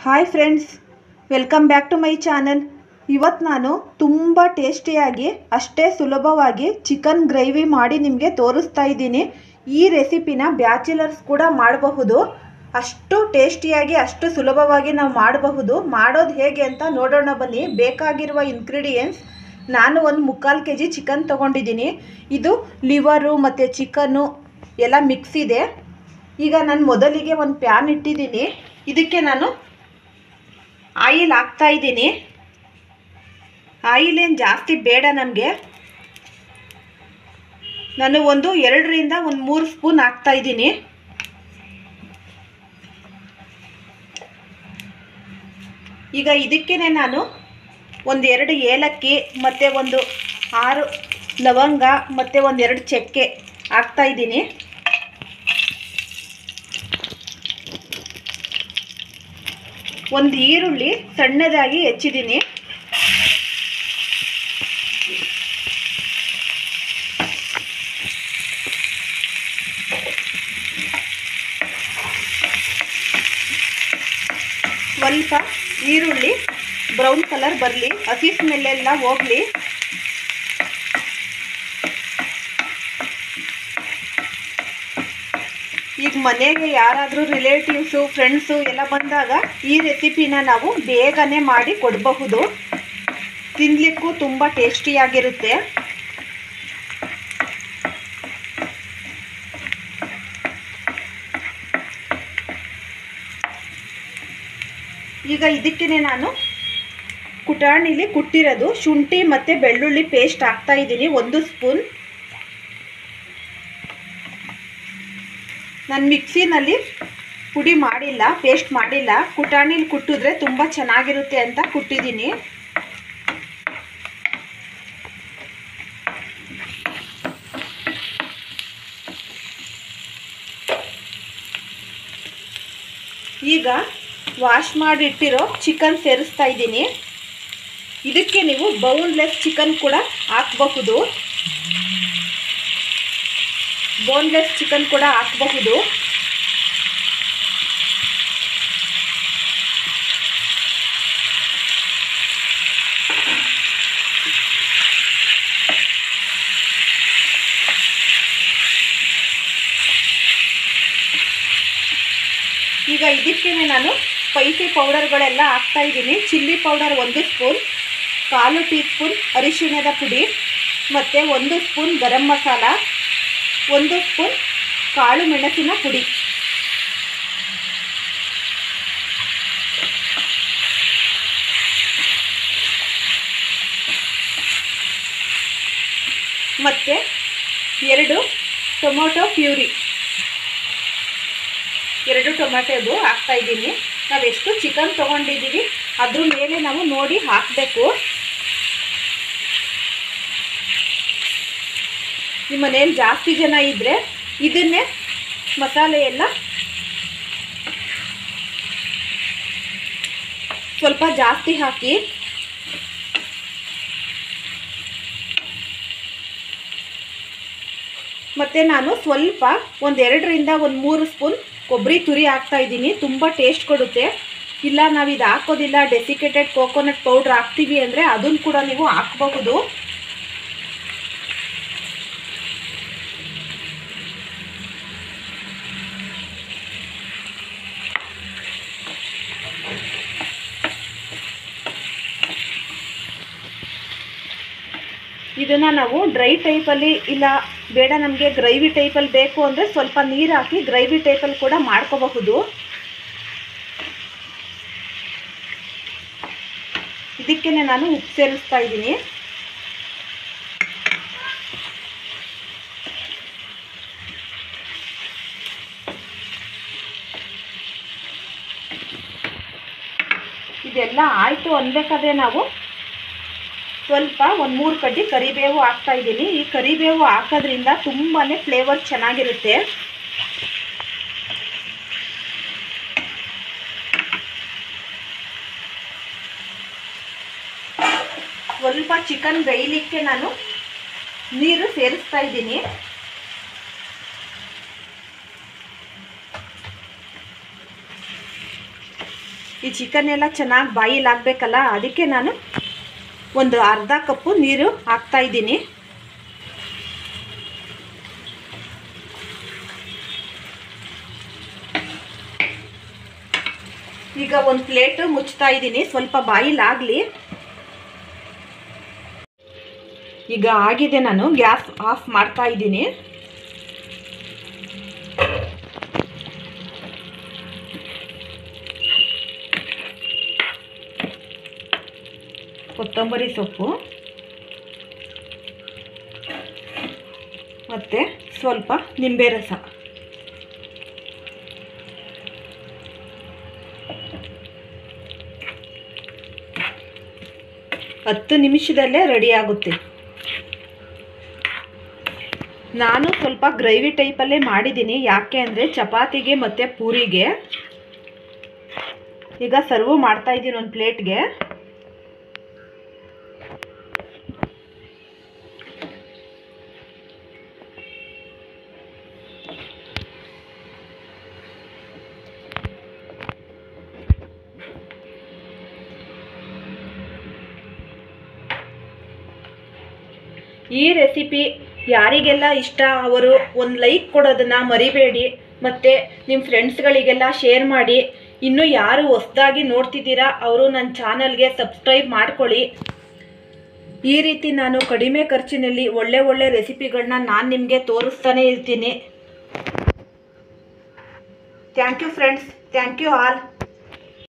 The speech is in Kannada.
hi friends welcome back to my channel ಇವತ್ತು ನಾನು ತುಂಬ ಟೇಸ್ಟಿಯಾಗಿ ಅಷ್ಟೇ ಸುಲಭವಾಗಿ ಚಿಕನ್ ಗ್ರೇವಿ ಮಾಡಿ ನಿಮಗೆ ತೋರಿಸ್ತಾ ಇದ್ದೀನಿ ಈ ರೆಸಿಪಿನ ಬ್ಯಾಚುಲರ್ಸ್ ಕೂಡ ಮಾಡಬಹುದು ಅಷ್ಟು ಟೇಸ್ಟಿಯಾಗಿ ಅಷ್ಟು ಸುಲಭವಾಗಿ ನಾವು ಮಾಡಬಹುದು ಮಾಡೋದು ಹೇಗೆ ಅಂತ ನೋಡೋಣ ಬನ್ನಿ ಬೇಕಾಗಿರುವ ಇಂಗ್ರೀಡಿಯೆಂಟ್ಸ್ ನಾನು ಒಂದು ಮುಕ್ಕಾಲು ಕೆ ಜಿ ಚಿಕನ್ ತೊಗೊಂಡಿದ್ದೀನಿ ಇದು ಲಿವರು ಮತ್ತು ಚಿಕನ್ನು ಎಲ್ಲ ಮಿಕ್ಸ್ ಇದೆ ಈಗ ನಾನು ಮೊದಲಿಗೆ ಒಂದು ಪ್ಯಾನ್ ಇಟ್ಟಿದ್ದೀನಿ ಇದಕ್ಕೆ ನಾನು ಆಯಿಲ್ ಹಾಕ್ತಾ ಇದ್ದೀನಿ ಆಯಿಲ್ ಏನು ಜಾಸ್ತಿ ಬೇಡ ನಮಗೆ ನಾನು ಒಂದು ಎರಡರಿಂದ ಒಂದು ಮೂರು ಸ್ಪೂನ್ ಹಾಕ್ತಾ ಇದ್ದೀನಿ ಈಗ ಇದಕ್ಕೇ ನಾನು ಒಂದು ಎರಡು ಏಲಕ್ಕಿ ಮತ್ತು ಒಂದು ಆರು ಲವಂಗ ಮತ್ತು ಒಂದೆರಡು ಚಕ್ಕೆ ಹಾಕ್ತಾ ಇದ್ದೀನಿ ಒಂದು ಈರುಳ್ಳಿ ಸಣ್ಣದಾಗಿ ಹೆಚ್ಚಿದ್ದೀನಿ ಸ್ವಲ್ಪ ಈರುಳ್ಳಿ ಬ್ರೌನ್ ಕಲರ್ ಬರಲಿ ಹಸಿ ಸ್ಮೆಲ್ಲೆಲ್ಲ ಹೋಗಲಿ ಈಗ ಮನೆಗೆ ಯಾರಾದರೂ ರಿಲೇಟಿವ್ಸು ಫ್ರೆಂಡ್ಸು ಎಲ್ಲ ಬಂದಾಗ ಈ ರೆಸಿಪಿನ ನಾವು ಬೇಗನೆ ಮಾಡಿ ಕೊಡಬಹುದು ತಿನ್ನಲಿಕ್ಕೂ ತುಂಬ ಟೇಸ್ಟಿಯಾಗಿರುತ್ತೆ ಈಗ ಇದಕ್ಕೇ ನಾನು ಕುಟಾಣಿಲಿ ಕುಟ್ಟಿರೋದು ಶುಂಠಿ ಮತ್ತು ಬೆಳ್ಳುಳ್ಳಿ ಪೇಸ್ಟ್ ಹಾಕ್ತಾ ಇದ್ದೀನಿ ಒಂದು ಸ್ಪೂನ್ ನಾನು ಮಿಕ್ಸಿನಲ್ಲಿ ಪುಡಿ ಮಾಡಿಲ್ಲ ಪೇಸ್ಟ್ ಮಾಡಿಲ್ಲ ಕುಟಾಣಿಲಿ ಕುಟ್ಟಿದ್ರೆ ತುಂಬ ಚೆನ್ನಾಗಿರುತ್ತೆ ಅಂತ ಕುಟ್ಟಿದ್ದೀನಿ ಈಗ ವಾಶ್ ಮಾಡಿಟ್ಟಿರೋ ಚಿಕನ್ ಸೇರಿಸ್ತಾ ಇದ್ದೀನಿ ಇದಕ್ಕೆ ನೀವು ಬೌನ್ಲೆಸ್ ಚಿಕನ್ ಕೂಡ ಹಾಕಬಹುದು ಬೋನ್ಲೆಸ್ ಚಿಕನ್ ಕೂಡ ಹಾಕಬಹುದು ಈಗ ಇದಕ್ಕೇ ನಾನು ಸ್ಪೈಸಿ ಪೌಡರ್ಗಳೆಲ್ಲ ಹಾಕ್ತಾ ಇದ್ದೀನಿ ಚಿಲ್ಲಿ ಪೌಡರ್ ಒಂದು ಸ್ಪೂನ್ ಕಾಲು ಟೀ ಸ್ಪೂನ್ ಅರಿಶಿಣದ ಪುಡಿ ಮತ್ತು ಒಂದು ಸ್ಪೂನ್ ಗರಂ ಮಸಾಲ ಒಂದು ಸ್ಪೂನ್ ಕಾಳು ಮೆಣಸಿನ ಪುಡಿ ಮತ್ತು ಎರಡು ಟೊಮೊಟೊ ಪ್ಯೂರಿ ಎರಡು ಟೊಮೆಟೊದು ಹಾಕ್ತಾ ಇದ್ದೀನಿ ನಾವೆಷ್ಟು ಚಿಕನ್ ತೊಗೊಂಡಿದ್ದೀವಿ ಅದ್ರ ಮೇಲೆ ನಾವು ನೋಡಿ ಹಾಕಬೇಕು ನಿಮ್ಮ ಮನೇಲಿ ಜಾಸ್ತಿ ಜನ ಇದ್ದರೆ ಇದನ್ನೇ ಮಸಾಲೆ ಎಲ್ಲ ಸ್ವಲ್ಪ ಜಾಸ್ತಿ ಹಾಕಿ ಮತ್ತು ನಾನು ಸ್ವಲ್ಪ ಒಂದು ಎರಡರಿಂದ ಒಂದು ಮೂರು ಸ್ಪೂನ್ ಕೊಬ್ಬರಿ ತುರಿ ಹಾಕ್ತಾ ಇದ್ದೀನಿ ತುಂಬ ಟೇಸ್ಟ್ ಕೊಡುತ್ತೆ ಇಲ್ಲ ನಾವು ಇದು ಹಾಕೋದಿಲ್ಲ ಡೆಸಿಕೇಟೆಡ್ ಕೋಕೋನಟ್ ಪೌಡ್ರ್ ಹಾಕ್ತೀವಿ ಅಂದರೆ ಅದನ್ನು ಕೂಡ ನೀವು ಹಾಕ್ಬಹುದು ಇದನ್ನು ನಾವು ಡ್ರೈ ಟೈಪಲ್ಲಿ ಇಲ್ಲ ಬೇಡ ನಮಗೆ ಗ್ರೈವಿ ಟೈಪಲ್ಲಿ ಬೇಕು ಅಂದರೆ ಸ್ವಲ್ಪ ನೀರು ಹಾಕಿ ಗ್ರೈವಿ ಟೈಪಲ್ಲಿ ಕೂಡ ಮಾಡ್ಕೋಬಹುದು ಇದಕ್ಕೇ ನಾನು ಉಪ್ಪು ಸೇರಿಸ್ತಾ ಇದ್ದೀನಿ ಇದೆಲ್ಲ ಆಯಿತು ಅನ್ಬೇಕಾದ್ರೆ ನಾವು ಸ್ವಲ್ಪ ಒಂದು ಮೂರು ಕಡ್ಡಿ ಕರಿಬೇವು ಹಾಕ್ತಾ ಇದ್ದೀನಿ ಈ ಕರಿಬೇವು ಹಾಕೋದ್ರಿಂದ ತುಂಬಾ ಫ್ಲೇವರ್ ಚೆನ್ನಾಗಿರುತ್ತೆ ಸ್ವಲ್ಪ ಚಿಕನ್ ಬೇಯಲಿಕ್ಕೆ ನಾನು ನೀರು ಸೇರಿಸ್ತಾ ಇದ್ದೀನಿ ಈ ಚಿಕನ್ ಎಲ್ಲ ಚೆನ್ನಾಗಿ ಬಾಯಿಲ್ ಆಗಬೇಕಲ್ಲ ಅದಕ್ಕೆ ನಾನು ಒಂದು ಅರ್ಧ ಕಪ್ಪು ನೀರು ಹಾಕ್ತಾ ಇದ್ದೀನಿ ಈಗ ಒಂದು ಪ್ಲೇಟು ಮುಚ್ತಾ ಇದ್ದೀನಿ ಸ್ವಲ್ಪ ಬಾಯಿಲ್ ಆಗಲಿ ಈಗ ಆಗಿದೆ ನಾನು ಗ್ಯಾಸ್ ಆಫ್ ಮಾಡ್ತಾ ಇದ್ದೀನಿ ಕೊತ್ತಂಬರಿ ಸೊಪ್ಪು ಮತ್ತು ಸ್ವಲ್ಪ ನಿಂಬೆ ರಸ ಹತ್ತು ನಿಮಿಷದಲ್ಲೇ ರೆಡಿ ಆಗುತ್ತೆ ನಾನು ಸ್ವಲ್ಪ ಗ್ರೇವಿ ಟೈಪಲ್ಲೇ ಮಾಡಿದ್ದೀನಿ ಯಾಕೆ ಅಂದರೆ ಚಪಾತಿಗೆ ಮತ್ತು ಪೂರಿಗೆ ಈಗ ಸರ್ವ್ ಮಾಡ್ತಾ ಇದ್ದೀನಿ ಒಂದು ಪ್ಲೇಟ್ಗೆ ಈ ರೆಸಿಪಿ ಯಾರಿಗೆಲ್ಲ ಇಷ್ಟ ಅವರು ಒಂದು ಲೈಕ್ ಕೊಡೋದನ್ನು ಮರಿಬೇಡಿ ಮತ್ತು ನಿಮ್ಮ ಫ್ರೆಂಡ್ಸ್ಗಳಿಗೆಲ್ಲ ಶೇರ್ ಮಾಡಿ ಇನ್ನೂ ಯಾರು ಹೊಸ್ದಾಗಿ ನೋಡ್ತಿದ್ದೀರಾ ಅವರು ನನ್ನ ಚಾನಲ್ಗೆ ಸಬ್ಸ್ಕ್ರೈಬ್ ಮಾಡ್ಕೊಳ್ಳಿ ಈ ರೀತಿ ನಾನು ಕಡಿಮೆ ಖರ್ಚಿನಲ್ಲಿ ಒಳ್ಳೆ ಒಳ್ಳೆ ರೆಸಿಪಿಗಳನ್ನ ನಾನು ನಿಮಗೆ ತೋರಿಸ್ತಾನೆ ಇರ್ತೀನಿ thank you friends thank you all